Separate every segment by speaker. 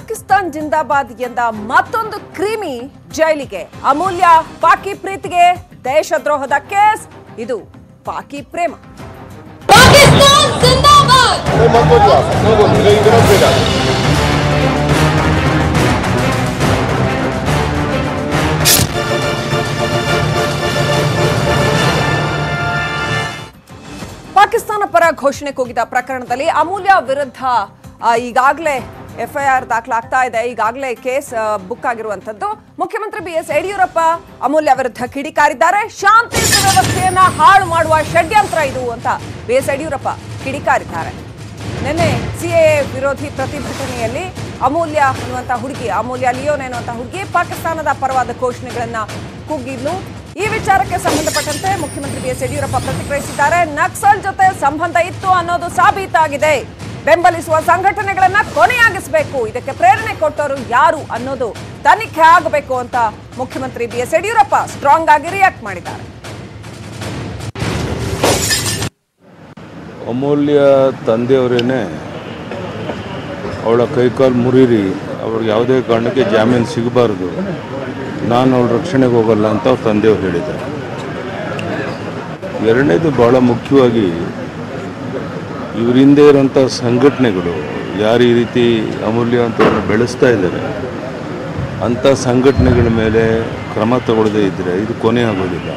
Speaker 1: ಪಾಕಿಸ್ತಾನ್ ಜಿಂದಾಬಾದ್ ಎಂದ ಮತ್ತೊಂದು ಕ್ರೀಮಿ ಜೈಲಿಗೆ ಅಮೂಲ್ಯ ಪಾಕಿ ಪ್ರೀತಿಗೆ ದೇಶದ್ರೋಹದ ಕೇಸ್ ಇದು ಪಾಕಿ ಪ್ರೇಮ
Speaker 2: पाकिस्तान जिंदाबाद
Speaker 3: अरे मत बोलिए आप क्यों बोल रहे हैं? गलत भेजा
Speaker 1: ಪಾಕಿಸ್ತಾನ ಪರ ಘೋಷಣೆ ಕೂಗಿದ ಪ್ರಕರಣದಲ್ಲಿ ಅಮೂಲ್ಯ ವಿರುದ್ಧ ಆ, ಈಗಾಗಲೇ ಎಫ್ಐಆರ್ ದಾಖಲಾಗ್ತಾ ಇದೆ ಈಗಾಗಲೇ ಕೇಸ್ ಆ, ಬುಕ್ ಆಗಿರುವಂತದ್ದು ಮುಖ್ಯಮಂತ್ರಿ ಬಿ ಎಸ್ ಯಡಿಯೂರಪ್ಪ ಅಮೂಲ್ಯ ವಿರುದ್ಧ ಕಿಡಿಕಾರಿದ್ದಾರೆ ಶಾಂತಿ ಸುವ್ಯವಸ್ಥೆಯನ್ನ ಹಾಳು ಮಾಡುವ ಷಡ್ಯಂತ್ರ ಇದು ಅಂತ ಬಿ ಎಸ್ ಯಡಿಯೂರಪ್ಪ ಕಿಡಿಕಾರಿದ್ದಾರೆ ನಿನ್ನೆ ಸಿಎಎ ವಿರೋಧಿ ಪ್ರತಿಭಟನೆಯಲ್ಲಿ ಅಮೂಲ್ಯ ಅನ್ನುವಂತ ಹುಡುಗಿ ಅಮೂಲ್ಯ ಲಿಯೋನ್ ಎನ್ನುವಂತ ಹುಡುಗಿ ಪಾಕಿಸ್ತಾನದ ಪರವಾದ ಘೋಷಣೆಗಳನ್ನ ಕೂಗಿದ್ಲು ಈ ವಿಚಾರಕ್ಕೆ ಸಂಬಂಧಪಟ್ಟಂತೆ ಮುಖ್ಯಮಂತ್ರಿ ಬಿ ಎಸ್ ಯಡಿಯೂರಪ್ಪ ಪ್ರತಿಕ್ರಿಯಿಸಿದ್ದಾರೆ ನಕ್ಸಲ್ ಜೊತೆ ಸಂಬಂಧ ಇತ್ತು ಅನ್ನೋದು ಸಾಬೀತಾಗಿದೆ ಬೆಂಬಲಿಸುವ ಸಂಘಟನೆಗಳನ್ನ ಕೊನೆಯಾಗಿಸಬೇಕು ಇದಕ್ಕೆ ಪ್ರೇರಣೆ ಕೊಟ್ಟವರು ಯಾರು ಅನ್ನೋದು ತನಿಖೆ ಆಗಬೇಕು ಅಂತ ಮುಖ್ಯಮಂತ್ರಿ ಬಿ ಎಸ್ ಯಡಿಯೂರಪ್ಪ ಸ್ಟ್ರಾಂಗ್ ಆಗಿ ರಿಯಾಕ್ಟ್ ಮಾಡಿದ್ದಾರೆ
Speaker 4: ಅಮೂಲ್ಯ ತಂದೆಯವರೇನೆ ಅವಳ ಕೈಕಾಲು ಮುರಿರಿ ಅವ್ರಿಗೆ ಯಾವುದೇ ಕಾರಣಕ್ಕೆ ಜಾಮೀನು ಸಿಗಬಾರ್ದು ನಾನು ಅವಳ ರಕ್ಷಣೆಗೆ ಹೋಗಲ್ಲ ಅಂತ ಅವ್ರ ತಂದೆಯವರು ಹೇಳಿದ್ದಾರೆ ಎರಡನೇದು ಭಾಳ ಮುಖ್ಯವಾಗಿ ಇವ್ರ ಹಿಂದೆ ಇರೋಂಥ ಸಂಘಟನೆಗಳು ಯಾರು ಈ ರೀತಿ ಅಮೂಲ್ಯ ಅಂತವ್ರನ್ನ ಬೆಳೆಸ್ತಾ ಇದ್ದಾರೆ ಅಂಥ ಸಂಘಟನೆಗಳ ಮೇಲೆ ಕ್ರಮ ತಗೊಳ್ಳದೇ ಇದ್ದರೆ ಇದು ಕೊನೆ ಆಗೋದಿಲ್ಲ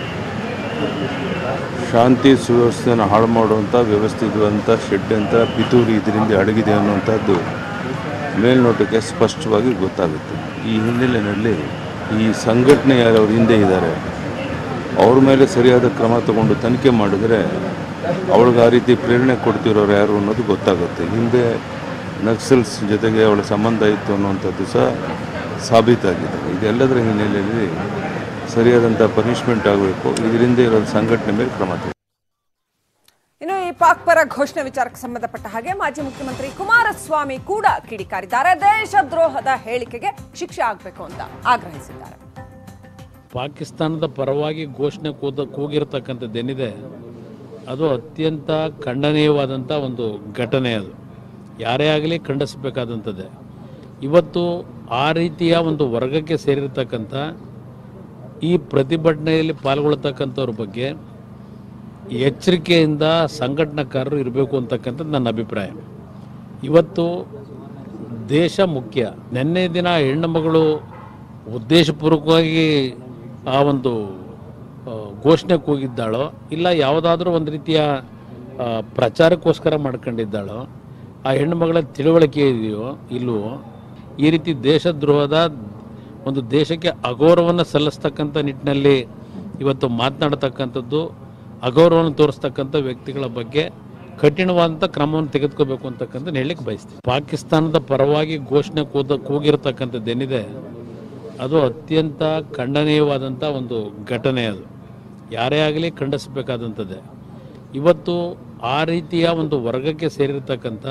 Speaker 4: ಶಾಂತಿ ಸುವ್ಯವಸ್ಥೆಯನ್ನು ಹಾಳು ಮಾಡುವಂಥ ವ್ಯವಸ್ಥಿತವಂಥ ಷಡ್ಯಂತ್ರ ಪಿತೂರಿ ಇದರಿಂದ ಅಡಗಿದೆ ಅನ್ನುವಂಥದ್ದು ಮೇಲ್ನೋಟಕ್ಕೆ ಸ್ಪಷ್ಟವಾಗಿ ಗೊತ್ತಾಗುತ್ತೆ ಈ ಹಿನ್ನೆಲೆಯಲ್ಲಿ ಈ ಸಂಘಟನೆ ಯಾರು ಅವ್ರ ಹಿಂದೆ ಇದ್ದಾರೆ ಅವ್ರ ಮೇಲೆ ಸರಿಯಾದ ಕ್ರಮ ತಗೊಂಡು ತನಿಖೆ ಮಾಡಿದರೆ ಅವಳಿಗೆ ಆ ರೀತಿ ಪ್ರೇರಣೆ ಕೊಡ್ತಿರೋರು ಯಾರು ಅನ್ನೋದು ಗೊತ್ತಾಗುತ್ತೆ ಹಿಂದೆ ನಕ್ಸಲ್ಸ್ ಜೊತೆಗೆ ಅವಳ ಸಂಬಂಧ ಇತ್ತು ಅನ್ನುವಂಥದ್ದು ಸಹ ಸಾಬೀತಾಗಿದೆ ಇದೆಲ್ಲದರ ಹಿನ್ನೆಲೆಯಲ್ಲಿ ಸರಿಯಾದಂಥ ಪನಿಷ್ಮೆಂಟ್ ಆಗಬೇಕು ಇದರಿಂದ ಇರೋ ಸಂಘಟನೆ ಮೇಲೆ ಕ್ರಮ ತಗೊಳ್ಬೇಕು.
Speaker 1: ಇನ್ನು ಈ ಪಾಕ್ ಪರ ಘೋಷಣೆ ವಿಚಾರಕ್ಕೆ ಸಂಬಂಧಪಟ್ಟ ಹಾಗೆ ಮಾಜಿ ಮುಖ್ಯಮಂತ್ರಿ ಕುಮಾರಸ್ವಾಮಿ ಕೂಡ ಕಿಡಿಕಾರಿದ್ದಾರೆ ದೇಶದ್ರೋಹದ ಹೇಳಿಕೆಗೆ ಶಿಕ್ಷೆ ಆಗಬೇಕು ಅಂತ ಆಗ್ರಹಿಸಿದ್ದಾರೆ
Speaker 5: ಪಾಕಿಸ್ತಾನದ ಪರವಾಗಿ ಘೋಷಣೆ ಕೂದ ಕೂಗಿರ್ತಕ್ಕಂಥದ್ದೇನಿದೆ ಅದು ಅತ್ಯಂತ ಖಂಡನೀಯವಾದಂಥ ಒಂದು ಘಟನೆ ಅದು ಯಾರೇ ಆಗಲಿ ಖಂಡಿಸಬೇಕಾದಂಥದ್ದೇ ಇವತ್ತು ಆ ರೀತಿಯ ಒಂದು ವರ್ಗಕ್ಕೆ ಸೇರಿರ್ತಕ್ಕಂಥ ಈ ಪ್ರತಿಭಟನೆಯಲ್ಲಿ ಪಾಲ್ಗೊಳ್ತಕ್ಕಂಥವ್ರ ಬಗ್ಗೆ ಎಚ್ಚರಿಕೆಯಿಂದ ಸಂಘಟನಾಕಾರರು ಇರಬೇಕು ಅಂತಕ್ಕಂಥದ್ದು ನನ್ನ ಅಭಿಪ್ರಾಯ ಇವತ್ತು ದೇಶ ಮುಖ್ಯ ನಿನ್ನೆ ದಿನ ಹೆಣ್ಣು ಮಗಳು ಉದ್ದೇಶಪೂರ್ವಕವಾಗಿ ಆ ಒಂದು ಆ, ಘೋಷಣೆ ಕೂಗಿದ್ದಾಳೋ ಇಲ್ಲ ಯಾವುದಾದ್ರೂ ಒಂದು ರೀತಿಯ ಆ, ಪ್ರಚಾರಕ್ಕೋಸ್ಕರ ಮಾಡ್ಕೊಂಡಿದ್ದಾಳೋ ಆ ಹೆಣ್ಣು ಮಗಳ ತಿಳುವಳಿಕೆ ಇದೆಯೋ ಇಲ್ವೋ ಈ ರೀತಿ ದೇಶದ್ರೋಹದ ಒಂದು ದೇಶಕ್ಕೆ ಅಗೌರವವನ್ನು ಸಲ್ಲಿಸ್ತಕ್ಕಂಥ ನಿಟ್ಟಿನಲ್ಲಿ ಇವತ್ತು ಮಾತನಾಡತಕ್ಕಂಥದ್ದು ಅಗೌರವವನ್ನು ತೋರಿಸ್ತಕ್ಕಂಥ ವ್ಯಕ್ತಿಗಳ ಬಗ್ಗೆ ಕಠಿಣವಾದಂಥ ಕ್ರಮವನ್ನು ತೆಗೆದುಕೋಬೇಕು ಅಂತಕ್ಕಂಥ ಹೇಳಲಿಕ್ಕೆ ಬಯಸ್ತೀನಿ ಪಾಕಿಸ್ತಾನದ ಪರವಾಗಿ ಘೋಷಣೆ ಕೂದ ಕೂಗಿರ್ತಕ್ಕಂಥದ್ದೇನಿದೆ ಅದು ಅತ್ಯಂತ ಖಂಡನೀಯವಾದಂಥ ಒಂದು ಘಟನೆ ಅದು ಯಾರೇ ಆಗಲಿ ಖಂಡಿಸಬೇಕಾದಂಥದ್ದೇ ಇವತ್ತು ಆ ರೀತಿಯ ಒಂದು ವರ್ಗಕ್ಕೆ ಸೇರಿರ್ತಕ್ಕಂಥ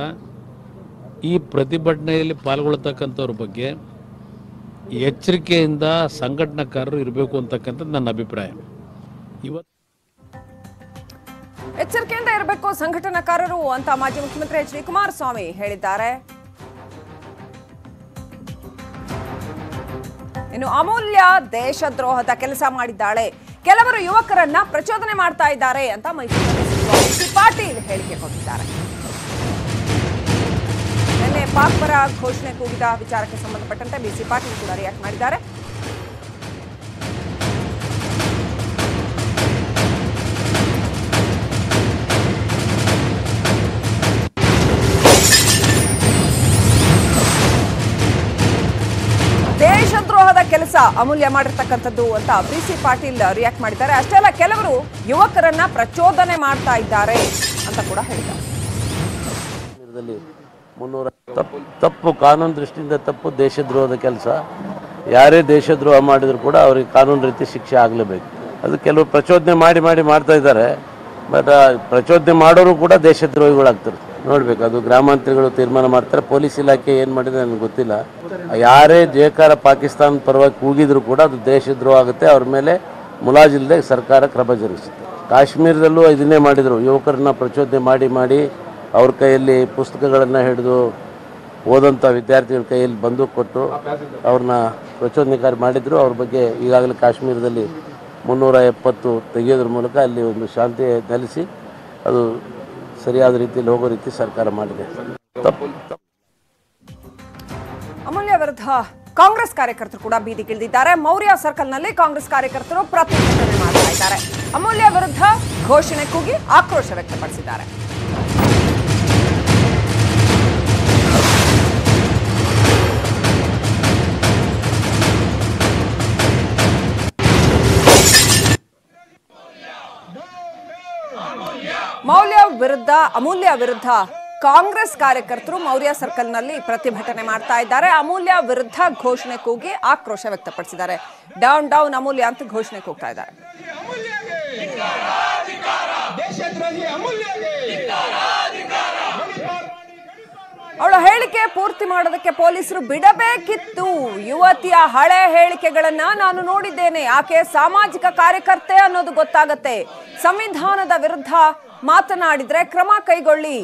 Speaker 5: ಈ ಪ್ರತಿಭಟನೆಯಲ್ಲಿ ಪಾಲ್ಗೊಳ್ತಕ್ಕಂಥವ್ರ ಬಗ್ಗೆ ಎಚ್ಚರಿಕೆಯಿಂದ ಸಂಘಟನಾಕಾರರು ಇರಬೇಕು ಅಂತಕ್ಕಂಥದ್ದು ನನ್ನ ಅಭಿಪ್ರಾಯ ಇವತ್ತು
Speaker 1: ಎಚ್ಚರಿಕೆಯಿಂದ ಇರಬೇಕು ಸಂಘಟನಾಕಾರರು ಅಂತ ಮಾಜಿ ಮುಖ್ಯಮಂತ್ರಿ ಎಚ್ ಡಿ ಕುಮಾರಸ್ವಾಮಿ ಹೇಳಿದ್ದಾರೆ ಇನ್ನು ಅಮೂಲ್ಯ ದೇಶದ್ರೋಹದ ಕೆಲಸ ಮಾಡಿದ್ದಾಳೆ ಕೆಲವರು ಯುವಕರನ್ನ ಪ್ರಚೋದನೆ ಮಾಡ್ತಾ ಇದ್ದಾರೆ ಅಂತ ಮೈಸೂರಿನಲ್ಲಿ ಸಚಿವ ಸಿ ಪಾಟೀಲ್ ಹೇಳಿಕೆ ಕೊಟ್ಟಿದ್ದಾರೆ ನಿನ್ನೆ ಪಾಕ್ ಪರ ಘೋಷಣೆ ಕೂಗಿದ ವಿಚಾರಕ್ಕೆ ಸಂಬಂಧಪಟ್ಟಂತೆ ಬಿಸಿ ಪಾಟೀಲ್ ಕೂಡ ರಿಯಾಕ್ಟ್ ಮಾಡಿದ್ದಾರೆ ದೇಶದ್ರೋಹದ ಕೆಲಸ ಅಮೂಲ್ಯ ಮಾಡಿರ್ತಕ್ಕಂಥದ್ದು ಅಂತ ಬಿ ಸಿ ಪಾಟೀಲ್ ರಿಯಾಕ್ಟ್ ಮಾಡಿದ್ದಾರೆ ಅಷ್ಟೇ ಅಲ್ಲ ಕೆಲವರು ಯುವಕರನ್ನ ಪ್ರಚೋದನೆ ಮಾಡ್ತಾ ಇದ್ದಾರೆ ಅಂತ ಕೂಡ ಹೇಳಿದ್ದಾರೆ
Speaker 6: ಕಾಶ್ಮೀರದಲ್ಲಿ ಮುನ್ನೂರ ತಪ್ಪು ತಪ್ಪು ಕಾನೂನು ದೃಷ್ಟಿಯಿಂದ ತಪ್ಪು ದೇಶದ್ರೋಹದ ಕೆಲಸ ಯಾರೇ ದೇಶದ್ರೋಹ ಮಾಡಿದ್ರು ಕೂಡ ಅವ್ರಿಗೆ ಕಾನೂನು ರೀತಿ ಶಿಕ್ಷೆ ಆಗಲೇಬೇಕು ಅದು ಕೆಲವು ಪ್ರಚೋದನೆ ಮಾಡಿ ಮಾಡಿ ಮಾಡ್ತಾ ಇದ್ದಾರೆ ಬಟ್ ಪ್ರಚೋದನೆ ಮಾಡೋರು ಕೂಡ ದೇಶದ್ರೋಹಿಗಳಾಗ್ತಾರೆ ನೋಡ್ಬೇಕು ಅದು ಗ್ರಾಮಾಂತರಿಗಳು ತೀರ್ಮಾನ ಮಾಡ್ತಾರೆ ಪೊಲೀಸ್ ಇಲಾಖೆ ಏನು ಮಾಡಿದೆ ನನಗೆ ಗೊತ್ತಿಲ್ಲ ಯಾರೇ ಜೇಕಾರ ಪಾಕಿಸ್ತಾನ ಪರವಾಗಿ ಕೂಗಿದ್ರು ಕೂಡ ಅದು ದೇಶದ್ರೋಹ ಆಗುತ್ತೆ ಅವ್ರ ಮೇಲೆ ಮುಲಾಜಿಲ್ಲದೆ ಸರ್ಕಾರ ಕ್ರಮ ಜರುಗಿಸುತ್ತೆ ಕಾಶ್ಮೀರದಲ್ಲೂ ಇದನ್ನೇ ಮಾಡಿದರು ಯುವಕರನ್ನ ಪ್ರಚೋದನೆ ಮಾಡಿ ಮಾಡಿ ಅವ್ರ ಕೈಯಲ್ಲಿ ಪುಸ್ತಕಗಳನ್ನು ಹಿಡಿದು ಓದಂಥ ವಿದ್ಯಾರ್ಥಿಗಳ ಕೈಯಲ್ಲಿ ಬಂದೂಕು ಕೊಟ್ಟು ಅವ್ರನ್ನ ಪ್ರಚೋದನಕಾರಿ ಮಾಡಿದ್ರು ಅವ್ರ ಬಗ್ಗೆ ಈಗಾಗಲೇ ಕಾಶ್ಮೀರದಲ್ಲಿ ಮುನ್ನೂರ ಎಪ್ಪತ್ತು ತೆಗೆಯೋದ್ರ ಮೂಲಕ ಅಲ್ಲಿ ಒಂದು ಶಾಂತಿ ನೆಲೆಸಿ ಅದು ಸರಿಯಾದ ರೀತಿಯಲ್ಲಿ ಹೋಗೋ ರೀತಿ ಸರ್ಕಾರ ಮಾಡಿದೆ ತಪ್ಪು ತಪ್ಪು
Speaker 1: ಅಮೂಲ್ಯ ವಿರುದ್ಧ ಕಾಂಗ್ರೆಸ್ ಕಾರ್ಯಕರ್ತರು ಕೂಡ ಬೀದಿಗಿಳಿದಿದ್ದಾರೆ ಮೌರ್ಯ ಸರ್ಕಲ್ನಲ್ಲಿ ಕಾಂಗ್ರೆಸ್ ಕಾರ್ಯಕರ್ತರು ಪ್ರತಿಭಟನೆ ಮಾಡ್ತಾ ಇದ್ದಾರೆ ಅಮೂಲ್ಯ ವಿರುದ್ಧ ಘೋಷಣೆ ಕೂಗಿ ಆಕ್ರೋಶ ವ್ಯಕ್ತಪಡಿಸಿದ್ದಾರೆ ಮೌಲ್ಯ ವಿರುದ್ಧ ಅಮೂಲ್ಯ ವಿರುದ್ಧ ಕಾಂಗ್ರೆಸ್ ಕಾರ್ಯಕರ್ತರು ಮೌರ್ಯ ಸರ್ಕಲ್ನಲ್ಲಿ ಪ್ರತಿಭಟನೆ ಮಾಡ್ತಾ ಇದ್ದಾರೆ ಅಮೂಲ್ಯ ವಿರುದ್ಧ ಘೋಷಣೆ ಕೂಗಿ ಆಕ್ರೋಶ ವ್ಯಕ್ತಪಡಿಸಿದ್ದಾರೆ ಡೌನ್ ಡೌನ್ ಅಮೂಲ್ಯ ಅಂತ ಘೋಷಣೆ ಕೂಗ್ತಾ ಇದ್ದಾರೆ ಅವಳ ಹೇಳಿಕೆ ಪೂರ್ತಿ ಮಾಡೋದಕ್ಕೆ ಪೊಲೀಸರು ಬಿಡಬೇಕಿತ್ತು ಯುವತಿಯ ಹಳೆ ಹೇಳಿಕೆಗಳನ್ನ ನಾನು ನೋಡಿದ್ದೇನೆ ಆಕೆ ಸಾಮಾಜಿಕ ಕಾರ್ಯಕರ್ತೆ ಅನ್ನೋದು ಗೊತ್ತಾಗತ್ತೆ ಸಂವಿಧಾನದ ವಿರುದ್ಧ ಮಾತನಾಡಿದ್ರೆ ಕ್ರಮ ಕೈಗೊಳ್ಳಿ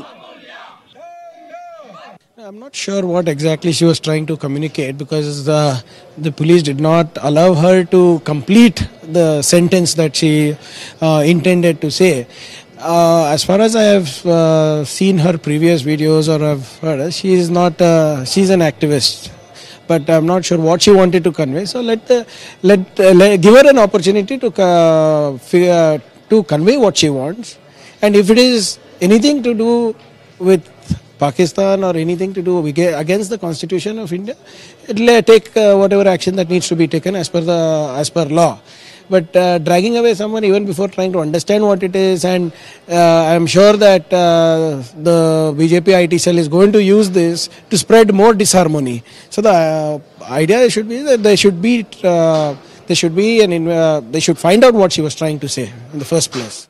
Speaker 7: I'm not sure what exactly she was trying to communicate because the the police did not allow her to complete the sentence that she uh, intended to say. Uh, as far as I have uh, seen her previous videos or have heard, her, she is not. Uh, she's an activist. But I'm not sure what she wanted to convey. So let the, let, uh, let give her an opportunity to uh, figure, to convey what she wants. And if it is anything to do with Pakistan or anything to do ag- against the Constitution of India, it will take uh, whatever action that needs to be taken as per the as per law. But uh, dragging away someone even before trying to understand what it is, and uh, I'm sure that uh, the BJP IT cell is going to use this to spread more disharmony. So the uh, idea should be that there should be uh, there should be an in- uh, they should find out what she was trying to say in the first place.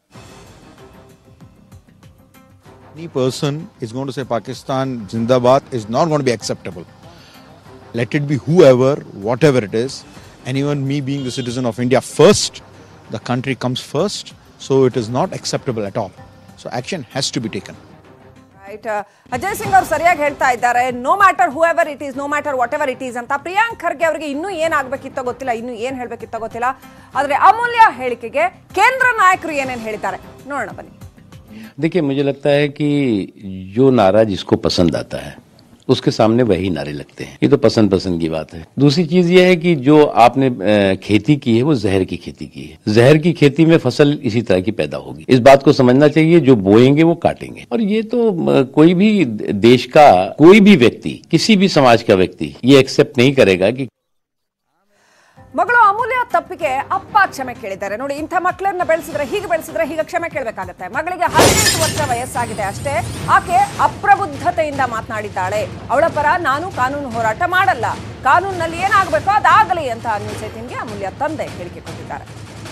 Speaker 8: any person is going to say Pakistan Zindabad is not going to be acceptable. Let it be whoever, whatever it is, and even me being the citizen of India first, the country comes first, so it is not acceptable at all. So action has to be taken.
Speaker 1: Right Ajay Singh ಅವರು ಸರಿಯಾಗಿ ಹೇಳ್ತಾ ಇದ್ದಾರೆ no matter whoever it is no matter whatever it is ಅಂತ ಪ್ರಿಯಾಂಕ್ ಖರ್ಗೆ ಅವರಿಗೆ ಇನ್ನೂ ಏನ್ ಆಗ್ಬೇಕಿತ್ತೋ ಗೊತ್ತಿಲ್ಲ ಇನ್ನೂ ಏನ್ ಹೇಳ್ಬೇಕಿತ್ತೋ ಗೊತ್ತಿಲ್ಲ ಆದ್ರೆ ಅಮೂಲ್ಯ ಹೇಳಿಕೆಗೆ ಕೇಂದ್ರ ನಾಯಕರು ಏನೇನ್ ಹೇಳಿದ್ದಾರೆ ನೋಡೋಣ ಬನ್ನಿ
Speaker 9: देखिए मुझे लगता है कि जो नारा जिसको पसंद आता है उसके सामने वही नारे लगते हैं ये तो पसंद पसंद की बात है दूसरी चीज ये है कि जो आपने अ, खेती की है वो जहर की खेती की है जहर की खेती में फसल इसी तरह की पैदा होगी इस बात को समझना चाहिए जो बोएंगे वो काटेंगे और ये तो अ, कोई भी देश का कोई भी व्यक्ति किसी भी समाज का व्यक्ति ये एक्सेप्ट नहीं करेगा कि
Speaker 1: ಮಗಳು ಅಮೂಲ್ಯ ತಪ್ಪಿಗೆ ಅಪ್ಪ ಕ್ಷಮೆ ಕೇಳಿದ್ದಾರೆ ನೋಡಿ ಇಂಥ ಮಕ್ಕಳನ್ನ ಬೆಳೆಸಿದ್ರೆ ಹೀಗೆ ಬೆಳೆಸಿದ್ರೆ ಹೀಗೆ ಕ್ಷಮೆ ಕೇಳಬೇಕಾಗತ್ತೆ ಮಗಳಿಗೆ ಹದಿನೆಂಟು ವರ್ಷ ವಯಸ್ಸಾಗಿದೆ ಅಷ್ಟೇ ಆಕೆ ಅಪ್ರಬುದ್ಧತೆಯಿಂದ ಮಾತನಾಡಿದ್ದಾಳೆ ಅವಳ ಪರ ನಾನು ಕಾನೂನು ಹೋರಾಟ ಮಾಡಲ್ಲ ಕಾನೂನಿನಲ್ಲಿ ಏನಾಗಬೇಕೋ ಅದಾಗಲಿ ಅಂತ ಅನಿಲ್ ಚೇತನ್ಗೆ ಅಮೂಲ್ಯ ತಂದೆ ಹೇಳಿಕೆ ಕೊಟ್ಟಿದ್ದಾರೆ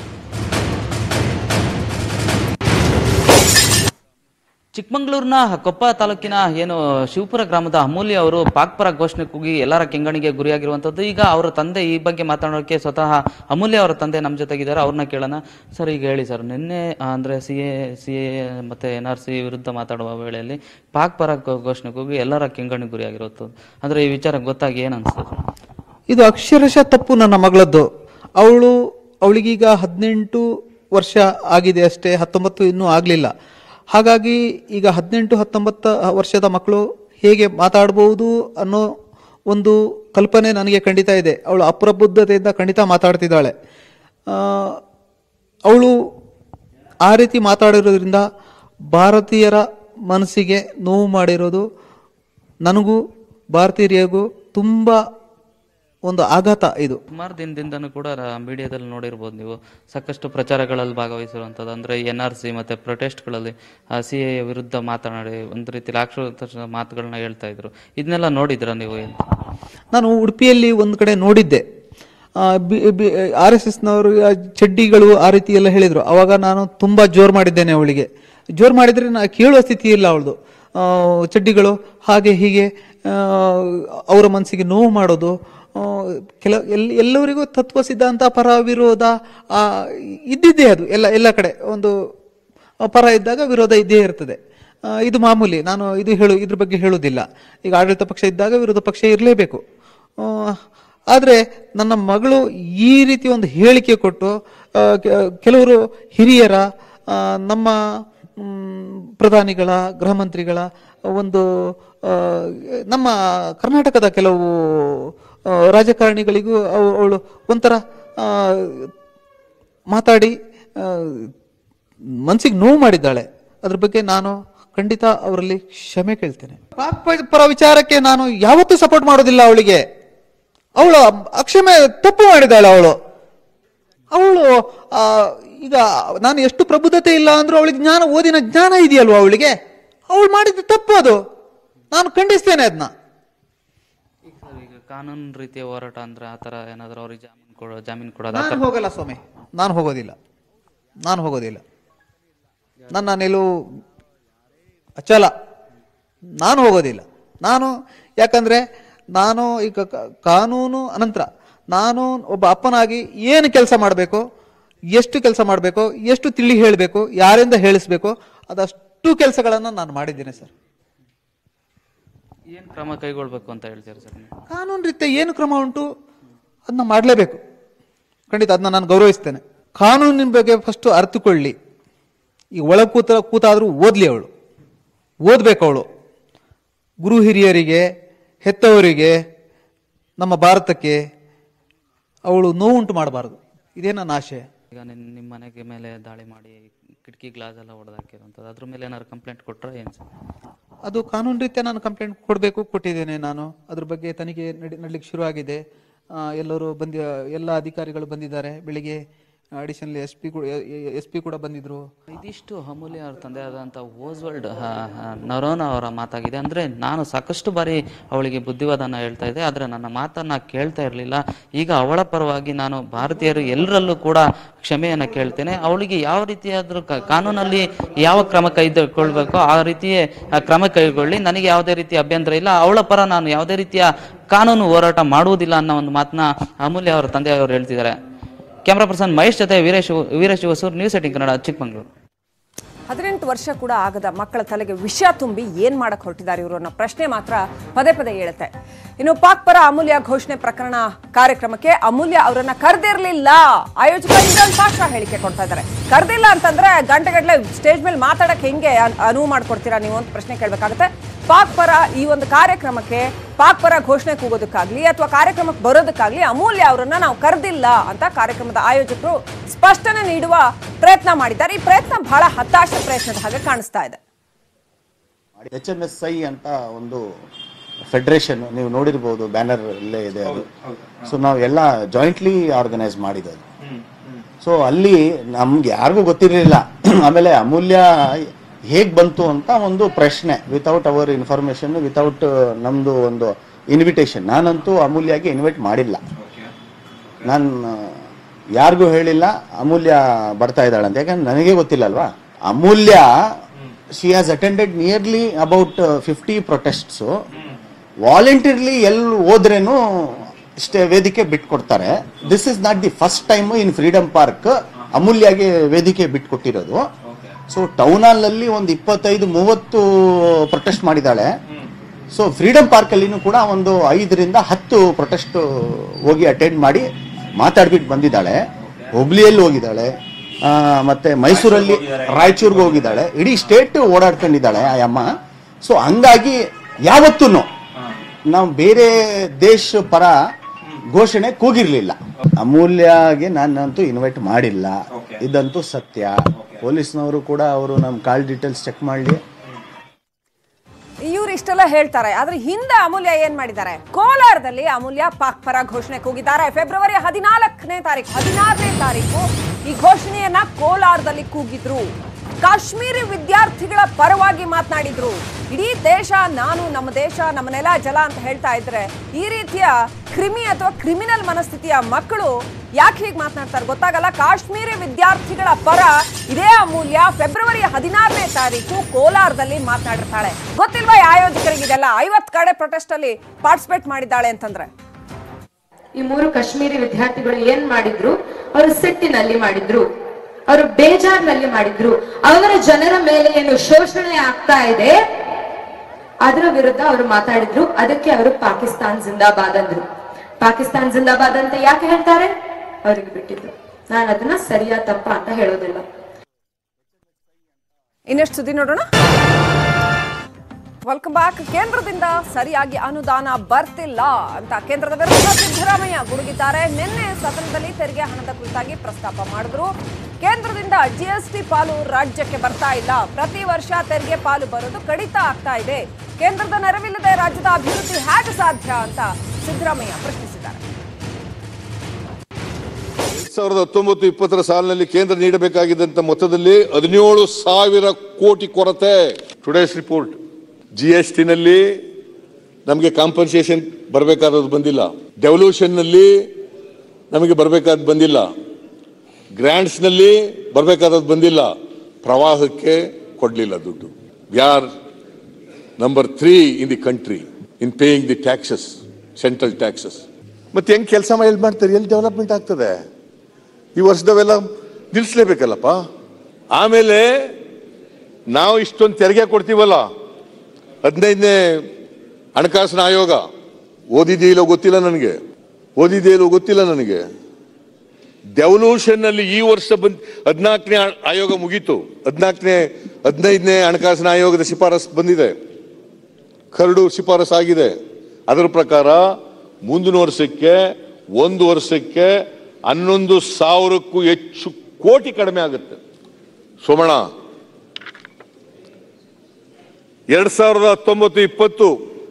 Speaker 10: ಚಿಕ್ಕಮಗಳೂರಿನ ಕೊಪ್ಪ ತಾಲೂಕಿನ ಏನು ಶಿವಪುರ ಗ್ರಾಮದ ಅಮೂಲ್ಯ ಅವರು ಪಾಕ್ಪರ ಘೋಷಣೆ ಕೂಗಿ ಎಲ್ಲರ ಕೆಂಗಣಿಗೆ ಗುರಿಯಾಗಿರುವಂಥದ್ದು ಈಗ ಅವರ ತಂದೆ ಈ ಬಗ್ಗೆ ಮಾತನಾಡೋಕೆ ಸ್ವತಃ ಅಮೂಲ್ಯ ಅವರ ತಂದೆ ನಮ್ಮ ಜೊತೆಗಿದ್ದಾರೆ ಅವ್ರನ್ನ ಕೇಳೋಣ ಸರ್ ಈಗ ಹೇಳಿ ಸರ್ ನಿನ್ನೆ ಆ, ಅಂದ್ರೆ ಸಿ ಎ ಸಿ ಎ ಮತ್ತೆ ಎನ್ ಆರ್ ಸಿ ವಿರುದ್ಧ ಮಾತಾಡುವ ವೇಳೆಯಲ್ಲಿ ಪಾಕ್ ಪರ ಘೋ- ಘೋಷಣೆ ಕೂಗಿ ಎಲ್ಲರ ಕೆಂಗಣಿಗೆ ಗುರಿಯಾಗಿರುವಂಥದ್ದು ಅಂದ್ರೆ ಈ ವಿಚಾರ ಗೊತ್ತಾಗಿ ಏನ್ ಅನ್ಸ್ತದೆ
Speaker 11: ಇದು ಅಕ್ಷರಶಃ ತಪ್ಪು ನನ್ನ ಮಗಳದ್ದು ಅವಳು ಅವಳಿಗೀಗ ಹದಿನೆಂಟು ವರ್ಷ ಆಗಿದೆ ಅಷ್ಟೇ ಹತ್ತೊಂಬತ್ತು ಇನ್ನೂ ಆಗಲಿಲ್ಲ ಹಾಗಾಗಿ ಈಗ ಹದಿನೆಂಟು ಹತ್ತೊಂಬತ್ತು ವರ್ಷದ ಮಕ್ಕಳು ಹೇಗೆ ಮಾತಾಡ್ಬೋದು ಅನ್ನೋ ಒಂದು ಕಲ್ಪನೆ ನನಗೆ ಖಂಡಿತ ಇದೆ ಅವಳು ಅಪ್ರಬುದ್ಧತೆಯಿಂದ ಖಂಡಿತ ಮಾತಾಡ್ತಿದ್ದಾಳೆ ಆ, ಅವಳು ಆ ರೀತಿ ಮಾತಾಡಿರೋದ್ರಿಂದ ಭಾರತೀಯರ ಮನಸ್ಸಿಗೆ ನೋವು ಮಾಡಿರೋದು ನನಗೂ ಭಾರತೀಯರಿಗೂ ತುಂಬ ಒಂದು ಆಘಾತ ಇದು
Speaker 10: ಸುಮಾರು ದಿನದಿಂದನೂ ಕೂಡ ಮೀಡಿಯಾದಲ್ಲಿ ನೋಡಿರ್ಬೋದು ನೀವು ಸಾಕಷ್ಟು ಪ್ರಚಾರಗಳಲ್ಲಿ ಭಾಗವಹಿಸಿರುವಂಥದ್ದು ಅಂದ್ರೆ ಎನ್ ಆರ್ ಸಿ ಮತ್ತೆ ಪ್ರೊಟೆಸ್ಟ್ಗಳಲ್ಲಿ ಸಿ ಎ ವಿರುದ್ಧ ಮಾತನಾಡಿ ಒಂದು ರೀತಿ ರಾಕ್ಷಸ ಮಾತುಗಳನ್ನ ಹೇಳ್ತಾ ಇದ್ರು ಇದನ್ನೆಲ್ಲ ನೋಡಿದ್ರ ನೀವು ಏನು
Speaker 11: ನಾನು ಉಡುಪಿಯಲ್ಲಿ ಒಂದು ಕಡೆ ನೋಡಿದ್ದೆ ಆರ್ ಎಸ್ ಎಸ್ನವರು ಚಡ್ಡಿಗಳು ಆ ರೀತಿ ಎಲ್ಲ ಹೇಳಿದರು ಅವಾಗ ನಾನು ತುಂಬ ಜೋರು ಮಾಡಿದ್ದೇನೆ ಅವಳಿಗೆ ಜೋರು ಮಾಡಿದರೆ ನಾ ಕೇಳುವ ಸ್ಥಿತಿ ಇಲ್ಲ ಅವಳದು ಚಡ್ಡಿಗಳು ಹಾಗೆ ಹೀಗೆ ಆ, ಅವರ ಮನಸ್ಸಿಗೆ ನೋವು ಮಾಡೋದು ಆ, ಕೆಲ ಎಲ್ ಎಲ್ಲರಿಗೂ ತತ್ವ ಸಿದ್ಧಾಂತ ಪರ ವಿರೋಧ ಆ, ಇದ್ದಿದ್ದೇ ಅದು ಎಲ್ಲ ಎಲ್ಲ ಕಡೆ ಒಂದು ಪರ ಇದ್ದಾಗ ವಿರೋಧ ಇದ್ದೇ ಇರ್ತದೆ ಆ, ಇದು ಮಾಮೂಲಿ ನಾನು ಇದು ಹೇಳು ಇದ್ರ ಬಗ್ಗೆ ಹೇಳುವುದಿಲ್ಲ ಈಗ ಆಡಳಿತ ಪಕ್ಷ ಇದ್ದಾಗ ವಿರೋಧ ಪಕ್ಷ ಇರಲೇಬೇಕು ಆದರೆ ನನ್ನ ಮಗಳು ಈ ರೀತಿ ಒಂದು ಹೇಳಿಕೆ ಕೊಟ್ಟು ಆ, ಕೆ- ಕೆಲವರು ಹಿರಿಯರ ಆ, ನಮ್ಮ ಮ್, ಪ್ರಧಾನಿಗಳ ಗೃಹ ಮಂತ್ರಿಗಳ ಒಂದು ಆ, ನಮ್ಮ ಕರ್ನಾಟಕದ ಕೆಲವು ಆ, ರಾಜಕಾರಣಿಗಳಿಗೂ ಅವ- ಅವಳು ಒಂಥರ ಆ, ಮಾತಾಡಿ ಮನಸ್ಸಿಗೆ ನೋವು ಮಾಡಿದ್ದಾಳೆ ಅದ್ರ ಬಗ್ಗೆ ನಾನು ಖಂಡಿತ ಅವರಲ್ಲಿ ಕ್ಷಮೆ ಕೇಳ್ತೇನೆ ಪಾಕ್ ಪ- ಪರ ವಿಚಾರಕ್ಕೆ ನಾನು ಯಾವತ್ತೂ ಸಪೋರ್ಟ್ ಮಾಡೋದಿಲ್ಲ ಅವಳಿಗೆ ಅವಳು ಅಕ್ಷಮೆ ತಪ್ಪು ಮಾಡಿದ್ದಾಳೆ ಅವಳು ಅವಳು ಆ, ಈಗ ನಾನು ಎಷ್ಟು ಪ್ರಬುದ್ಧತೆ ಇಲ್ಲ ಅಂದ್ರೂ ಅವಳಿಗೆ ಜ್ಞಾನ ಓದಿನ ಜ್ಞಾನ ಇದೆಯಲ್ವಾ ಅವಳಿಗೆ ಅವಳು ಮಾಡಿದ ತಪ್ಪು ಅದು ನಾನು ಖಂಡಿಸ್ತೇನೆ ಅದನ್ನ
Speaker 10: ಈಗ ಕಾನೂನು ರೀತಿಯ ಹೋರಾಟ ಅಂದ್ರೆ ಆ ಥರ ಏನಾದರೂ ಅವ್ರಿಗೆ ಜಾಮೀನು ಕೊಡೋ ಜಾಮೀನು ಕೊಡೋದು ಆ
Speaker 11: ನಾನು
Speaker 10: ಥರ
Speaker 11: ಹೋಗಲ್ಲ ಸ್ವಾಮಿ ನಾನು ಹೋಗೋದಿಲ್ಲ ನಾನು ಹೋಗೋದಿಲ್ಲ ನನ್ನ ನಿಲುವು ಅಚಲ ನಾನು ಹೋಗೋದಿಲ್ಲ ನಾನು ಯಾಕಂದ್ರೆ ನಾನು ಈಗ ಕ- ಕಾನೂನು ಅನಂತರ ನಾನು ಒಬ್ಬ ಅಪ್ಪನಾಗಿ ಏನು ಕೆಲಸ ಮಾಡಬೇಕು ಎಷ್ಟು ಕೆಲಸ ಮಾಡಬೇಕು ಎಷ್ಟು ತಿಳಿ ಹೇಳಬೇಕು ಯಾರಿಂದ ಹೇಳಿಸ್ಬೇಕು ಅದಷ್ಟು ಕೆಲಸಗಳನ್ನು ನಾನು ಮಾಡಿದ್ದೇನೆ ಸರ್
Speaker 10: ಏನು ಕ್ರಮ ಕೈಗೊಳ್ಬೇಕು ಅಂತ ಹೇಳ್ತೀರಾ ಸರ್ ನೀವು
Speaker 11: ಕಾನೂನು ರೀತ್ಯ ಏನು ಕ್ರಮ ಉಂಟು ಅದನ್ನ ಮಾಡಲೇಬೇಕು ಖಂಡಿತ ಅದನ್ನ ನಾನು ಗೌರವಿಸ್ತೇನೆ ಕಾನೂನಿನ ಬಗ್ಗೆ ಫಸ್ಟ್ ಅರ್ಥಕೊಳ್ಳಿ ಈಗ ಒಳ ಕೂತ ಕೂತಾದರೂ ಓದ್ಲಿ ಅವಳು ಓದ್ಬೇಕು ಅವಳು ಗುರು ಹಿರಿಯರಿಗೆ ಹೆತ್ತವರಿಗೆ ನಮ್ಮ ಭಾರತಕ್ಕೆ ಅವಳು ನೋವುಂಟು ಮಾಡಬಾರದು ಇದೇ ನನ್ನ ಆಶಯ
Speaker 10: ಈಗ ನಿನ್ನ ನಿಮ್ಮ ಮನೆಗೆ ಮೇಲೆ ದಾಳಿ ಮಾಡಿ ಕಿಟಕಿ ಗ್ಲಾಸ್ ಎಲ್ಲ ಹೊಡೆದಾಕಿರುವಂಥದ್ದು ಅದ್ರ ಮೇಲೆ ಏನಾದ್ರು ಕಂಪ್ಲೇಂಟ್ ಕೊಟ್ಟರೆ ಏನು ಸರ್
Speaker 11: ಅದು ಕಾನೂನು ರೀತ್ಯ ನಾನು ಕಂಪ್ಲೇಂಟ್ ಕೊಡಬೇಕು ಕೊಟ್ಟಿದ್ದೇನೆ ನಾನು ಅದ್ರ ಬಗ್ಗೆ ತನಿಖೆ ನಡಿ ನಡಲಿಕ್ಕೆ ಶುರುವಾಗಿದೆ ಆ, ಎಲ್ಲರೂ ಬಂದಿ ಎಲ್ಲ ಅಧಿಕಾರಿಗಳು ಬಂದಿದ್ದಾರೆ ಬೆಳಿಗ್ಗೆ ಅಡಿಷನಲ್ ಎಸ್ ಪಿ ಕೂಡ ಎಸ್ ಪಿ ಕೂಡ ಬಂದಿದ್ರು
Speaker 10: ಇದಿಷ್ಟು ಅಮೂಲ್ಯ ಅವ್ರ ತಂದೆ ಆದಂಥ ಓಸ್ವಲ್ಡ್ ನರೋನ ಅವರ ಮಾತಾಗಿದೆ ಅಂದರೆ ನಾನು ಸಾಕಷ್ಟು ಬಾರಿ ಅವಳಿಗೆ ಬುದ್ಧಿವಾದನ ಹೇಳ್ತಾ ಇದ್ದೆ ಆದರೆ ನನ್ನ ಮಾತನ್ನ ಕೇಳ್ತಾ ಇರಲಿಲ್ಲ ಈಗ ಅವಳ ಪರವಾಗಿ ನಾನು ಭಾರತೀಯರು ಎಲ್ಲರಲ್ಲೂ ಕೂಡ ಕ್ಷಮೆಯನ್ನು ಕೇಳ್ತೇನೆ ಅವಳಿಗೆ ಯಾವ ರೀತಿಯಾದರೂ ಕ- ಕಾನೂನಲ್ಲಿ ಯಾವ ಕ್ರಮ ಕೈಗೊಳ್ಬೇಕೋ ಆ ರೀತಿಯೇ ಆ ಕ್ರಮ ಕೈಗೊಳ್ಳಿ ನನಗೆ ಯಾವುದೇ ರೀತಿ ಅಭ್ಯಂತರ ಇಲ್ಲ ಅವಳ ಪರ ನಾನು ಯಾವುದೇ ರೀತಿಯ ಕಾನೂನು ಹೋರಾಟ ಮಾಡುವುದಿಲ್ಲ ಅನ್ನೋ ಒಂದು ಮಾತನ್ನ ಅಮೂಲ್ಯ ಅವರ ತಂದೆಯವರು ಹೇಳ್ತಿದ್ದಾರೆ ಕ್ಯಾಮ್ರಾ ಪರ್ಸನ್ ಮಹೇಶ್ ಜೊತೆ ವೀರೇಶ್ ವೀರೇಶ್ ಹೊಸೂರು ನ್ಯೂಸ್ ಏಟಿನ್ ಕನ್ನಡ ಚಿಕ್ಕಮಂಗ್ಳೂರು
Speaker 1: ಹದಿನೆಂಟು ವರ್ಷ ಕೂಡ ಆಗದ ಮಕ್ಕಳ ತಲೆಗೆ ವಿಷ ತುಂಬಿ ಏನ್ ಮಾಡಕ್ ಹೊರಟಿದ್ದಾರೆ ಇವರು ಅನ್ನೋ ಪ್ರಶ್ನೆ ಮಾತ್ರ ಪದೇ ಪದೇ ಹೇಳುತ್ತೆ ಇನ್ನು ಪಾಕ್ ಪರ ಅಮೂಲ್ಯ ಘೋಷಣೆ ಪ್ರಕರಣ ಕಾರ್ಯಕ್ರಮಕ್ಕೆ ಅಮೂಲ್ಯ ಅವರನ್ನ ಕರೆದಿರ್ಲಿಲ್ಲ ಆಯೋಜಕ ಇಮ್ರಾನ್ ಪಾಷಾ ಹೇಳಿಕೆ ಕೊಡ್ತಾ ಇದ್ದಾರೆ ಕರೆದಿಲ್ಲ ಅಂತಂದ್ರೆ ಗಂಟೆಗಟ್ಟಲೆ ಸ್ಟೇಜ್ ಮೇಲೆ ಮಾತಾಡಕ್ ಹೆಂಗೆ ಅನ್- ಅನುವು ಮಾಡ್ಕೊಡ್ತೀರಾ ನೀವು ಅಂತ ಪ್ರಶ್ನೆ ಕೇಳಬೇಕಾಗುತ್ತೆ ಪಾಕ್ ಪರ ಈ ಒಂದು ಕಾರ್ಯಕ್ರಮಕ್ಕೆ ಪಾಕ್ ಪರ ಘೋಷಣೆ ಕೂಗೋದಕ್ಕಾಗ್ಲಿ ಅಥವಾ ಕಾರ್ಯಕ್ರಮಕ್ಕೆ ಬರೋದಕ್ಕಾಗ್ಲಿ ಅಮೂಲ್ಯ ಅವರನ್ನ ನಾವು ಕರೆದಿಲ್ಲ ಅಂತ ಕಾರ್ಯಕ್ರಮದ ಆಯೋಜಕರು ಸ್ಪಷ್ಟನೆ ನೀಡುವ ಪ್ರಯತ್ನ ಮಾಡಿದ್ದಾರೆ ಈ ಪ್ರಯತ್ನ ಬಹಳ ಹತಾಶ ಪ್ರಯತ್ನದ ಹಾಗೆ ಕಾಣಿಸ್ತಾ ಇದೆ
Speaker 12: ಎಚ್ ಎಮ್ ಎಸ್ ಐ ಅಂತ ಒಂದು ಫೆಡರೇಷನ್ ನೀವು ನೋಡಿರ್ಬೋದು ಬ್ಯಾನರ್ ಇಲ್ಲೇ ಇದೆ ಅದು ಸೊ ನಾವು ಎಲ್ಲ ಜಾಯಿಂಟ್ಲಿ ಆರ್ಗನೈಸ್ ಮಾಡಿದ್ದು ಸೊ ಅಲ್ಲಿ ನಮ್ಗೆ ಯಾರಿಗೂ ಗೊತ್ತಿರಲಿಲ್ಲ ಆಮೇಲೆ ಅಮೂಲ್ಯ ಹೇಗೆ ಬಂತು ಅಂತ ಒಂದು ಪ್ರಶ್ನೆ ವಿತೌಟ್ ಅವರ್ ಇನ್ಫಾರ್ಮೇಶನ್ ವಿತೌಟ್ ನಮ್ಮದು ಒಂದು ಇನ್ವಿಟೇಷನ್ ನಾನಂತೂ ಅಮೂಲ್ಯಗೆ ಇನ್ವೈಟ್ ಮಾಡಿಲ್ಲ ನಾನು ಯಾರಿಗೂ ಹೇಳಿಲ್ಲ ಅಮೂಲ್ಯ ಬರ್ತಾ ಇದ್ದಾಳೆ ಅಂತ ಯಾಕಂದ್ರೆ ನನಗೆ ಗೊತ್ತಿಲ್ಲ ಅಲ್ವಾ Amulya she has attended nearly about fifty protests voluntarily ಎಲ್ಲಿ ಹೋದ್ರೇನು ಇಷ್ಟೇ ವೇದಿಕೆ ಬಿಟ್ಕೊಡ್ತಾರೆ this is not the first time in Freedom Park ಅಮೂಲ್ಯಗೆ ವೇದಿಕೆ ಬಿಟ್ಕೊಟ್ಟಿರೋದು ಸೊ ಟೌನ್ ಹಾಲ್ ಅಲ್ಲಿ ಒಂದು ಇಪ್ಪತ್ತೈದು ಮೂವತ್ತು ಪ್ರೊಟೆಸ್ಟ್ ಮಾಡಿದ್ದಾಳೆ ಸೊ ಫ್ರೀಡಮ್ ಪಾರ್ಕ್ ಅಲ್ಲಿನೂ ಕೂಡ ಒಂದು ಐದರಿಂದ ಹತ್ತು ಪ್ರೊಟೆಸ್ಟ್ ಹೋಗಿ ಅಟೆಂಡ್ ಮಾಡಿ ಮಾತಾಡ್ಬಿಟ್ಟು ಬಂದಿದ್ದಾಳೆ ಹುಬ್ಳಿಯಲ್ಲಿ ಹೋಗಿದ್ದಾಳೆ ಆ, ಮತ್ತೆ ಮೈಸೂರಲ್ಲಿ ರಾಯಚೂರ್ಗೆ ಹೋಗಿದ್ದಾಳೆ ಇಡೀ ಸ್ಟೇಟ್ ಓಡಾಡ್ಕೊಂಡಿದ್ದಾಳೆ ಆ ಅಮ್ಮ ಸೊ ಹಂಗಾಗಿ ಯಾವತ್ತೂ ನಾವು ಬೇರೆ ದೇಶ ಪರ ಘೋಷಣೆ ಕೂಗಿರ್ಲಿಲ್ಲ ಅಮೂಲ್ಯಗೆ ನಾನಂತೂ ಇನ್ವೈಟ್ ಮಾಡಿಲ್ಲ ಇದಂತೂ ಸತ್ಯ ಪೊಲೀಸ್ನವರು ಕೂಡ ಅವರು ನಮ್ಮ ಕಾಲ್ ಡೀಟೇಲ್ಸ್ ಚೆಕ್ ಮಾಡಲಿ
Speaker 1: ಇವ್ರು ಇಷ್ಟೆಲ್ಲ ಹೇಳ್ತಾರೆ ಆದ್ರೆ ಹಿಂದೆ ಅಮೂಲ್ಯ ಏನ್ ಮಾಡಿದ್ದಾರೆ ಕೋಲಾರದಲ್ಲಿ ಅಮೂಲ್ಯ ಪಾಕ್ ಪರ ಘೋಷಣೆ ಕೂಗಿದ್ದಾರೆ ಫೆಬ್ರವರಿ ಹದಿನಾಲ್ಕನೇ ತಾರೀಕು ಹದಿನಾರನೇ ತಾರೀಕು ಈ ಘೋಷಣೆಯನ್ನ ಕೋಲಾರದಲ್ಲಿ ಕೂಗಿದ್ರು ಕಾಶ್ಮೀರಿ ವಿದ್ಯಾರ್ಥಿಗಳ ಪರವಾಗಿ ಮಾತನಾಡಿದ್ರು ಇಡೀ ದೇಶ ನಾನು ನಮ್ಮ ದೇಶ ನಮ್ಮ ನೆಲ ಜಲ ಅಂತ ಹೇಳ್ತಾ ಇದ್ರೆ ಈ ರೀತಿಯ ಕ್ರಿಮಿ ಅಥವಾ ಕ್ರಿಮಿನಲ್ ಮನಸ್ಥಿತಿಯ ಮಕ್ಕಳು ಯಾಕೆ ಹೀಗೆ ಮಾತನಾಡ್ತಾರೆ ಗೊತ್ತಾಗಲ್ಲ ಕಾಶ್ಮೀರಿ ವಿದ್ಯಾರ್ಥಿಗಳ ಪರ ಇದೇ ಅಮೂಲ್ಯ ಫೆಬ್ರವರಿ ಹದಿನಾರನೇ ತಾರೀಕು ಕೋಲಾರದಲ್ಲಿ ಮಾತನಾಡಿರ್ತಾಳೆ ಗೊತ್ತಿಲ್ವಾ ಈ ಆಯೋಜಕರಿಗೆ ಇದೆಲ್ಲ ಐವತ್ ಕಡೆ ಪ್ರೊಟೆಸ್ಟ್ ಅಲ್ಲಿ ಪಾರ್ಟಿಸಿಪೇಟ್ ಮಾಡಿದ್ದಾಳೆ ಅಂತಂದ್ರೆ
Speaker 13: ಈ ಮೂರು ಕಾಶ್ಮೀರಿ ವಿದ್ಯಾರ್ಥಿಗಳು ಏನ್ ಮಾಡಿದ್ರು ಅವರು ಸಿಟ್ಟಿನಲ್ಲಿ ಮಾಡಿದ್ರು ಅವರು ಬೇಜಾರ್ನಲ್ಲಿ ಮಾಡಿದ್ರು ಅವರ ಜನರ ಮೇಲೆ ಏನು ಶೋಷಣೆ ಆಗ್ತಾ ಇದೆ ಅದರ ವಿರುದ್ಧ ಅವರು ಮಾತಾಡಿದ್ರು ಅದಕ್ಕೆ ಅವರು ಪಾಕಿಸ್ತಾನ್ ಜಿಂದಾಬಾದ್ ಅಂದ್ರು ಪಾಕಿಸ್ತಾನ್ ಜಿಂದಾಬಾದ್ ಅಂತ ಯಾಕೆ ಹೇಳ್ತಾರೆ ಅವ್ರಿಗೆ ಬಿಟ್ಟಿದ್ದು ನಾನು ಅದನ್ನ ಸರಿಯಾ ತಪ್ಪ ಅಂತ ಹೇಳೋದಿಲ್ಲ
Speaker 1: ಇನ್ನೆಷ್ಟು ಸುದ್ದಿ ನೋಡೋಣ ವೆಲ್ಕಮ್ ಬ್ಯಾಕ್ ಕೇಂದ್ರದಿಂದ ಸರಿಯಾಗಿ ಅನುದಾನ ಬರ್ತಿಲ್ಲ ಅಂತ ಕೇಂದ್ರದ ವಿರುದ್ಧ ಸಿದ್ದರಾಮಯ್ಯ ಗುಡುಗಿದ್ದಾರೆ ನಿನ್ನೆ ಸದನದಲ್ಲಿ ತೆರಿಗೆ ಹಣದ ಕುರಿತಾಗಿ ಪ್ರಸ್ತಾಪ ಮಾಡಿದ್ರು ಕೇಂದ್ರದಿಂದ ಜಿಎಸ್ಟಿ ಪಾಲು ರಾಜ್ಯಕ್ಕೆ ಬರ್ತಾ ಇಲ್ಲ ಪ್ರತಿ ವರ್ಷ ತೆರಿಗೆ ಪಾಲು ಬರೋದು ಕಡಿತ ಆಗ್ತಾ ಇದೆ ಕೇಂದ್ರದ ನೆರವಿಲ್ಲದೆ ರಾಜ್ಯದ ಅಭಿವೃದ್ಧಿ ಹೇಗೆ ಸಾಧ್ಯ ಅಂತ ಸಿದ್ದರಾಮಯ್ಯ ಪ್ರಶ್ನಿಸಿದ್ದಾರೆ
Speaker 3: ಎರಡ್ ಸಾವಿರದ ಹತ್ತೊಂಬತ್ತು ಇಪ್ಪತ್ತರ ಸಾಲಿನಲ್ಲಿ ಕೇಂದ್ರ ನೀಡಬೇಕಾಗಿದ್ದಂತ ಮೊತ್ತದಲ್ಲಿ ಹದಿನೇಳು ಸಾವಿರ ಕೋಟಿ ಕೊರತೆ ಟುಡೇಸ್ ರಿಪೋರ್ಟ್ ಜಿ ಎಸ್ ಟಿನಲ್ಲಿ ನಮಗೆ ಕಾಂಪನ್ಸೇಷನ್ ಬರಬೇಕಾದದ್ದು ಬಂದಿಲ್ಲ ಡೆವಲ್ಯೂಷನ್ನಲ್ಲಿ ನಮಗೆ ಬರಬೇಕಾದ ಬಂದಿಲ್ಲ ಗ್ರ್ಯಾಂಟ್ಸ್ನಲ್ಲಿ ಬರಬೇಕಾದದ್ದು ಬಂದಿಲ್ಲ ಪ್ರವಾಹಕ್ಕೆ ಕೊಡಲಿಲ್ಲ ದುಡ್ಡು ಯಾರ್ number three in the country in paying the taxes central taxes ಮತ್ತೆ ಹೆಂಗ್ ಕೆಲಸ ಎಲ್ಲಿ ಮಾಡ್ತಾರೆ ಎಲ್ಲಿ ಡೆವಲಪ್ಮೆಂಟ್ ಆಗ್ತದೆ ಈ ವರ್ಷದವೆಲ್ಲ ನಿಲ್ಲಿಸ್ಲೇಬೇಕಲ್ಲಪ್ಪ ಆಮೇಲೆ ನಾವು ಇಷ್ಟೊಂದು ತೆರಿಗೆ ಕೊಡ್ತೀವಲ್ಲ ಹದಿನೈದನೇ ಹಣಕಾಸಿನ ಆಯೋಗ ಓದಿದೆಯಿಲ್ಲೋ ಗೊತ್ತಿಲ್ಲ ನನಗೆ ಓದಿದೆಯಿಲ್ಲೋ ಗೊತ್ತಿಲ್ಲ ನನಗೆ ಡೆವಲ್ಯೂಷನ್ ನಲ್ಲಿ ಈ ವರ್ಷ ಬಂದ್ ಹದಿನಾಲ್ಕನೇ ಆಯೋಗ ಮುಗೀತು ಹದಿನಾಲ್ಕನೇ ಹದಿನೈದನೇ ಹಣಕಾಸಿನ ಆಯೋಗದ ಶಿಫಾರಸ್ ಬಂದಿದೆ ಕರಡು ಶಿಫಾರಸ್ ಆಗಿದೆ ಅದರ ಪ್ರಕಾರ ಮುಂದಿನ ವರ್ಷಕ್ಕೆ ಒಂದು ವರ್ಷಕ್ಕೆ ಹನ್ನೊಂದು ಸಾವಿರಕ್ಕೂ ಹೆಚ್ಚು ಕೋಟಿ ಕಡಿಮೆ ಆಗುತ್ತೆ ಸೋಮಣ್ಣ ಎರಡ್ ಸಾವಿರದ ಹತ್ತೊಂಬತ್ತು ಇಪ್ಪತ್ತು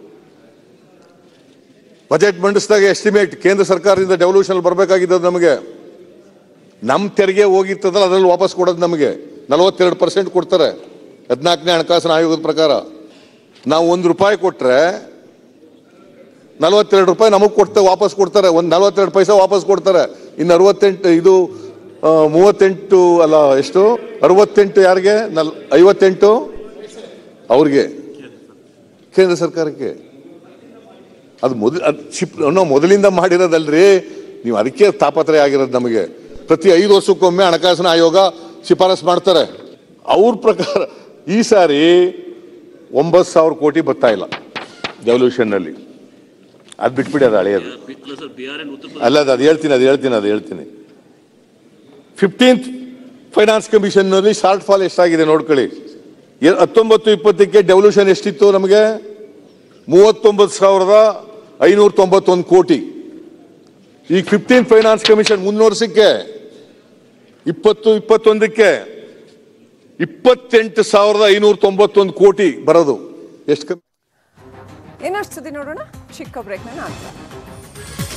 Speaker 3: ಬಜೆಟ್ ಮಂಡಿಸಿದಾಗ ಎಸ್ಟಿಮೇಟ್ ಕೇಂದ್ರ ಸರ್ಕಾರದಿಂದ ಡೆವಲ್ಯೂಷನ್ ಬರಬೇಕಾಗಿದ್ದು ನಮಗೆ ನಮ್ಮ ತೆರಿಗೆ ಹೋಗಿರ್ತದಲ್ಲ ಅದ್ರಲ್ಲಿ ವಾಪಸ್ ಕೊಡೋದು ನಮಗೆ ನಲವತ್ತೆರಡು ಪರ್ಸೆಂಟ್ ಕೊಡ್ತಾರೆ ಹದಿನಾಲ್ಕನೇ ಹಣಕಾಸಿನ ಆಯೋಗದ ಪ್ರಕಾರ ನಾವು ಒಂದು ರೂಪಾಯಿ ಕೊಟ್ರೆ ನಲವತ್ತೆರಡು ರೂಪಾಯಿ ನಮಗೆ ಕೊಡ್ತಾ ವಾಪಸ್ ಕೊಡ್ತಾರೆ ಒಂದು ನಲವತ್ತೆರಡು ಪೈಸೆ ವಾಪಸ್ ಕೊಡ್ತಾರೆ ಇನ್ನು ಅರವತ್ತೆಂಟು ಇದು ಆ, ಮೂವತ್ತೆಂಟು ಅಲ್ಲ ಎಷ್ಟು ಅರವತ್ತೆಂಟು ಯಾರಿಗೆ ನಲ್ ಐವತ್ತೆಂಟು ಅವ್ರಿಗೆ ಕೇಂದ್ರ ಸರ್ಕಾರಕ್ಕೆ ಅದು ಮೊದಲು ಅದು ಶಿಪ್ ನಾವು ಮೊದಲಿಂದ ಮಾಡಿರೋದಲ್ರಿ ನೀವು ಅದಕ್ಕೆ ತಾಪತ್ರಯ ಆಗಿರೋದು ನಮಗೆ ಪ್ರತಿ ಐದು ವರ್ಷಕ್ಕೊಮ್ಮೆ ಹಣಕಾಸಿನ ಆಯೋಗ ಶಿಫಾರಸ್ ಮಾಡ್ತಾರೆ ಅವ್ರ ಪ್ರಕಾರ ಈ ಸಾರಿ ಒಂಬತ್ತು ಸಾವಿರ ಕೋಟಿ ಬರ್ತಾ ಇಲ್ಲ ಡೆವಲ್ಯೂಷನ್ನಲ್ಲಿ ಅದು ಬಿಟ್ಬಿಡಿ ಅದು ಹಳೆಯದು ಅಲ್ಲ ಅದು ಅದು ಹೇಳ್ತೀನಿ ಅದು ಹೇಳ್ತೀನಿ ಅದು ಹೇಳ್ತೀನಿ ಫಿಫ್ಟೀನ್ತ್ ಫೈನಾನ್ಸ್ ಕಮಿಷನ್ನಲ್ಲಿ ಶಾರ್ಟ್ ಫಾಲ್ ಎಷ್ಟಾಗಿದೆ ನೋಡ್ಕೊಳ್ಳಿ ಎ- ಹತ್ತೊಂಬತ್ತು ಇಪ್ಪತ್ತಕ್ಕೆ ಡೆವಲ್ಯೂಷನ್ ಎಷ್ಟಿತ್ತು ನಮಗೆ ಮೂವತ್ತೊಂಬತ್ತು ಸಾವಿರದ ಐನೂರ ತೊಂಬತ್ತೊಂದು ಕೋಟಿ ಈಗ ಫಿಫ್ಟೀನ್ ಫೈನಾನ್ಸ್ ಕಮಿಷನ್ ಮುಂದಿನ ವರ್ಷಕ್ಕೆ ಇಪ್ಪತ್ತು ಇಪ್ಪತ್ತೊಂದಕ್ಕೆ ಇಪ್ಪತ್ತೆಂಟು ಸಾವಿರದ ಐನೂರ ತೊಂಬತ್ತೊಂದು ಕೋಟಿ ಬರೋದು ಎಷ್ಟು ಕಮ್ಮಿ
Speaker 1: ಇನ್ನಷ್ಟು ಸುದ್ದಿ ನೋಡೋಣ ಚಿಕ್ಕ ಬ್ರೇಕ್ನ ನಂತರ